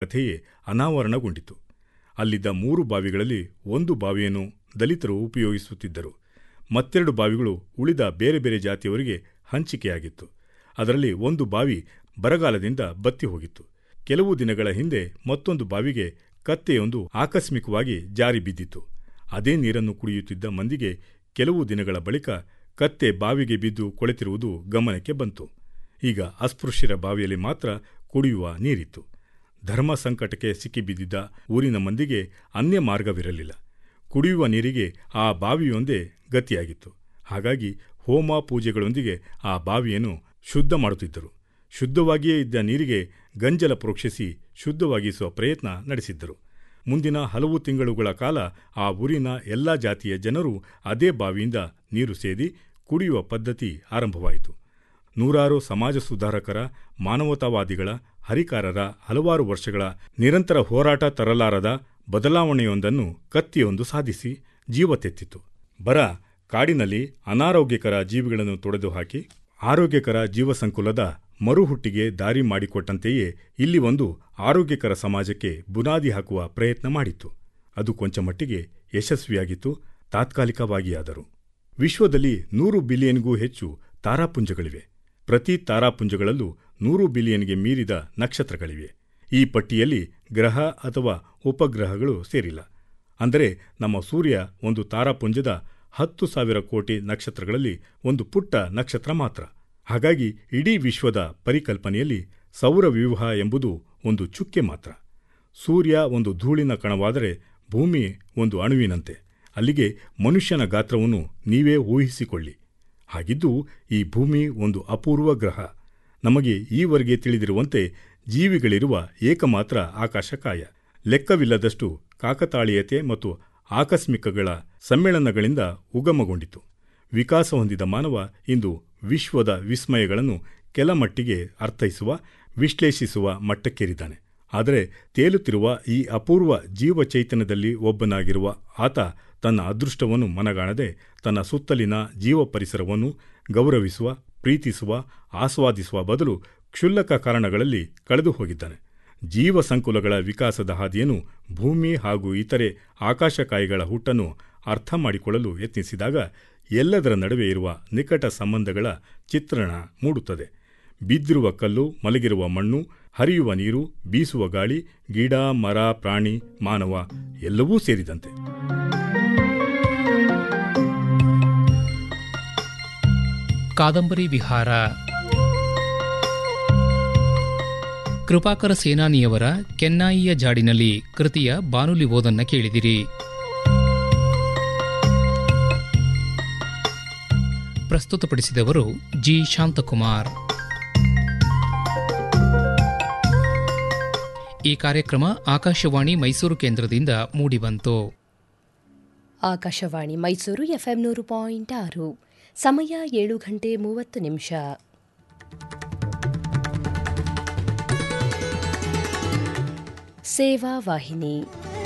ಕಥೆಯೇ ಅನಾವರಣಗೊಂಡಿತು ಅಲ್ಲಿದ್ದ ಮೂರು ಬಾವಿಗಳಲ್ಲಿ ಒಂದು ಬಾವಿಯನ್ನು ದಲಿತರು ಉಪಯೋಗಿಸುತ್ತಿದ್ದರು ಮತ್ತೆರಡು ಬಾವಿಗಳು ಉಳಿದ ಬೇರೆ ಬೇರೆ ಜಾತಿಯವರಿಗೆ ಹಂಚಿಕೆಯಾಗಿತ್ತು ಅದರಲ್ಲಿ ಒಂದು ಬಾವಿ ಬರಗಾಲದಿಂದ ಬತ್ತಿ ಹೋಗಿತ್ತು ಕೆಲವು ದಿನಗಳ ಹಿಂದೆ ಮತ್ತೊಂದು ಬಾವಿಗೆ ಕತ್ತೆಯೊಂದು ಆಕಸ್ಮಿಕವಾಗಿ ಜಾರಿ ಬಿದ್ದಿತ್ತು ಅದೇ ನೀರನ್ನು ಕುಡಿಯುತ್ತಿದ್ದ ಮಂದಿಗೆ ಕೆಲವು ದಿನಗಳ ಬಳಿಕ ಕತ್ತೆ ಬಾವಿಗೆ ಬಿದ್ದು ಕೊಳೆತಿರುವುದು ಗಮನಕ್ಕೆ ಬಂತು ಈಗ ಅಸ್ಪೃಶ್ಯರ ಬಾವಿಯಲ್ಲಿ ಮಾತ್ರ ಕುಡಿಯುವ ನೀರಿತ್ತು ಧರ್ಮ ಸಂಕಟಕ್ಕೆ ಸಿಕ್ಕಿಬಿದ್ದಿದ್ದ ಊರಿನ ಮಂದಿಗೆ ಅನ್ಯ ಮಾರ್ಗವಿರಲಿಲ್ಲ ಕುಡಿಯುವ ನೀರಿಗೆ ಆ ಬಾವಿಯೊಂದೇ ಗತಿಯಾಗಿತ್ತು ಹಾಗಾಗಿ ಹೋಮ ಪೂಜೆಗಳೊಂದಿಗೆ ಆ ಬಾವಿಯನ್ನು ಶುದ್ಧ ಮಾಡುತ್ತಿದ್ದರು ಶುದ್ಧವಾಗಿಯೇ ಇದ್ದ ನೀರಿಗೆ ಗಂಜಲ ಪ್ರೋಕ್ಷಿಸಿ ಶುದ್ಧವಾಗಿಸುವ ಪ್ರಯತ್ನ ನಡೆಸಿದ್ದರು ಮುಂದಿನ ಹಲವು ತಿಂಗಳುಗಳ ಕಾಲ ಆ ಊರಿನ ಎಲ್ಲ ಜಾತಿಯ ಜನರು ಅದೇ ಬಾವಿಯಿಂದ ನೀರು ಸೇದಿ ಕುಡಿಯುವ ಪದ್ಧತಿ ಆರಂಭವಾಯಿತು ನೂರಾರು ಸಮಾಜ ಸುಧಾರಕರ ಮಾನವತಾವಾದಿಗಳ ಹರಿಕಾರರ ಹಲವಾರು ವರ್ಷಗಳ ನಿರಂತರ ಹೋರಾಟ ತರಲಾರದ ಬದಲಾವಣೆಯೊಂದನ್ನು ಕತ್ತಿಯೊಂದು ಸಾಧಿಸಿ ಜೀವ ತೆತ್ತಿತು ಬರ ಕಾಡಿನಲ್ಲಿ ಅನಾರೋಗ್ಯಕರ ಜೀವಿಗಳನ್ನು ತೊಡೆದು ಹಾಕಿ ಆರೋಗ್ಯಕರ ಜೀವಸಂಕುಲದ ಮರುಹುಟ್ಟಿಗೆ ದಾರಿ ಮಾಡಿಕೊಟ್ಟಂತೆಯೇ ಇಲ್ಲಿ ಒಂದು ಆರೋಗ್ಯಕರ ಸಮಾಜಕ್ಕೆ ಬುನಾದಿ ಹಾಕುವ ಪ್ರಯತ್ನ ಮಾಡಿತ್ತು ಅದು ಕೊಂಚ ಮಟ್ಟಿಗೆ ಯಶಸ್ವಿಯಾಗಿತ್ತು ತಾತ್ಕಾಲಿಕವಾಗಿ ಆದರೂ ವಿಶ್ವದಲ್ಲಿ ನೂರು ಬಿಲಿಯನ್ಗೂ ಹೆಚ್ಚು ತಾರಾಪುಂಜಗಳಿವೆ ಪ್ರತಿ ತಾರಾಪುಂಜಗಳಲ್ಲೂ ನೂರು ಬಿಲಿಯನ್ಗೆ ಮೀರಿದ ನಕ್ಷತ್ರಗಳಿವೆ ಈ ಪಟ್ಟಿಯಲ್ಲಿ ಗ್ರಹ ಅಥವಾ ಉಪಗ್ರಹಗಳು ಸೇರಿಲ್ಲ ಅಂದರೆ ನಮ್ಮ ಸೂರ್ಯ ಒಂದು ತಾರಾಪುಂಜದ ಹತ್ತು ಸಾವಿರ ಕೋಟಿ ನಕ್ಷತ್ರಗಳಲ್ಲಿ ಒಂದು ಪುಟ್ಟ ನಕ್ಷತ್ರ ಮಾತ್ರ ಹಾಗಾಗಿ ಇಡೀ ವಿಶ್ವದ ಪರಿಕಲ್ಪನೆಯಲ್ಲಿ ಸೌರವ್ಯೂಹ ಎಂಬುದು ಒಂದು ಚುಕ್ಕೆ ಮಾತ್ರ ಸೂರ್ಯ ಒಂದು ಧೂಳಿನ ಕಣವಾದರೆ ಭೂಮಿ ಒಂದು ಅಣುವಿನಂತೆ ಅಲ್ಲಿಗೆ ಮನುಷ್ಯನ ಗಾತ್ರವನ್ನು ನೀವೇ ಊಹಿಸಿಕೊಳ್ಳಿ ಹಾಗಿದ್ದು ಈ ಭೂಮಿ ಒಂದು ಅಪೂರ್ವ ಗ್ರಹ ನಮಗೆ ಈವರೆಗೆ ತಿಳಿದಿರುವಂತೆ ಜೀವಿಗಳಿರುವ ಏಕಮಾತ್ರ ಆಕಾಶಕಾಯ ಲೆಕ್ಕವಿಲ್ಲದಷ್ಟು ಕಾಕತಾಳೀಯತೆ ಮತ್ತು ಆಕಸ್ಮಿಕಗಳ ಸಮ್ಮೇಳನಗಳಿಂದ ಉಗಮಗೊಂಡಿತು ವಿಕಾಸ ಹೊಂದಿದ ಮಾನವ ಇಂದು ವಿಶ್ವದ ವಿಸ್ಮಯಗಳನ್ನು ಕೆಲಮಟ್ಟಿಗೆ ಅರ್ಥೈಸುವ ವಿಶ್ಲೇಷಿಸುವ ಮಟ್ಟಕ್ಕೇರಿದ್ದಾನೆ ಆದರೆ ತೇಲುತ್ತಿರುವ ಈ ಅಪೂರ್ವ ಜೀವಚೈತನ್ಯದಲ್ಲಿ ಒಬ್ಬನಾಗಿರುವ ಆತ ತನ್ನ ಅದೃಷ್ಟವನ್ನು ಮನಗಾಣದೆ ತನ್ನ ಸುತ್ತಲಿನ ಜೀವ ಪರಿಸರವನ್ನು ಗೌರವಿಸುವ ಪ್ರೀತಿಸುವ ಆಸ್ವಾದಿಸುವ ಬದಲು ಕ್ಷುಲ್ಲಕ ಕಾರಣಗಳಲ್ಲಿ ಕಳೆದು ಹೋಗಿದ್ದಾನೆ ಜೀವ ಸಂಕುಲಗಳ ವಿಕಾಸದ ಹಾದಿಯನ್ನು ಭೂಮಿ ಹಾಗೂ ಇತರೆ ಆಕಾಶಕಾಯಿಗಳ ಹುಟ್ಟನ್ನು ಅರ್ಥ ಮಾಡಿಕೊಳ್ಳಲು ಯತ್ನಿಸಿದಾಗ ಎಲ್ಲದರ ನಡುವೆ ಇರುವ ನಿಕಟ ಸಂಬಂಧಗಳ ಚಿತ್ರಣ ಮೂಡುತ್ತದೆ ಬಿದ್ದಿರುವ ಕಲ್ಲು ಮಲಗಿರುವ ಮಣ್ಣು ಹರಿಯುವ ನೀರು ಬೀಸುವ ಗಾಳಿ ಗಿಡ ಮರ ಪ್ರಾಣಿ ಮಾನವ ಎಲ್ಲವೂ ಸೇರಿದಂತೆ ಕಾದಂಬರಿ ವಿಹಾರ ಕೃಪಾಕರ ಸೇನಾನಿಯವರ ಕೆನ್ನಾಯಿಯ ಜಾಡಿನಲ್ಲಿ ಕೃತಿಯ ಬಾನುಲಿ ಓದನ್ನ ಕೇಳಿದಿರಿ ಪ್ರಸ್ತುತಪಡಿಸಿದವರು ಜಿ ಶಾಂತಕುಮಾರ್ ಈ ಕಾರ್ಯಕ್ರಮ ಆಕಾಶವಾಣಿ ಮೈಸೂರು ಕೇಂದ್ರದಿಂದ ಮೂಡಿಬಂತು ಆಕಾಶವಾಣಿ ಮೈಸೂರು ಎಫ್ಎಂ ನೂರು ಪಾಯಿಂಟ್ ಆರು ಸಮಯ ಏಳು ಗಂಟೆ ಮೂವತ್ತು ನಿಮಿಷ ಸೇವಾ ವಾಹಿನಿ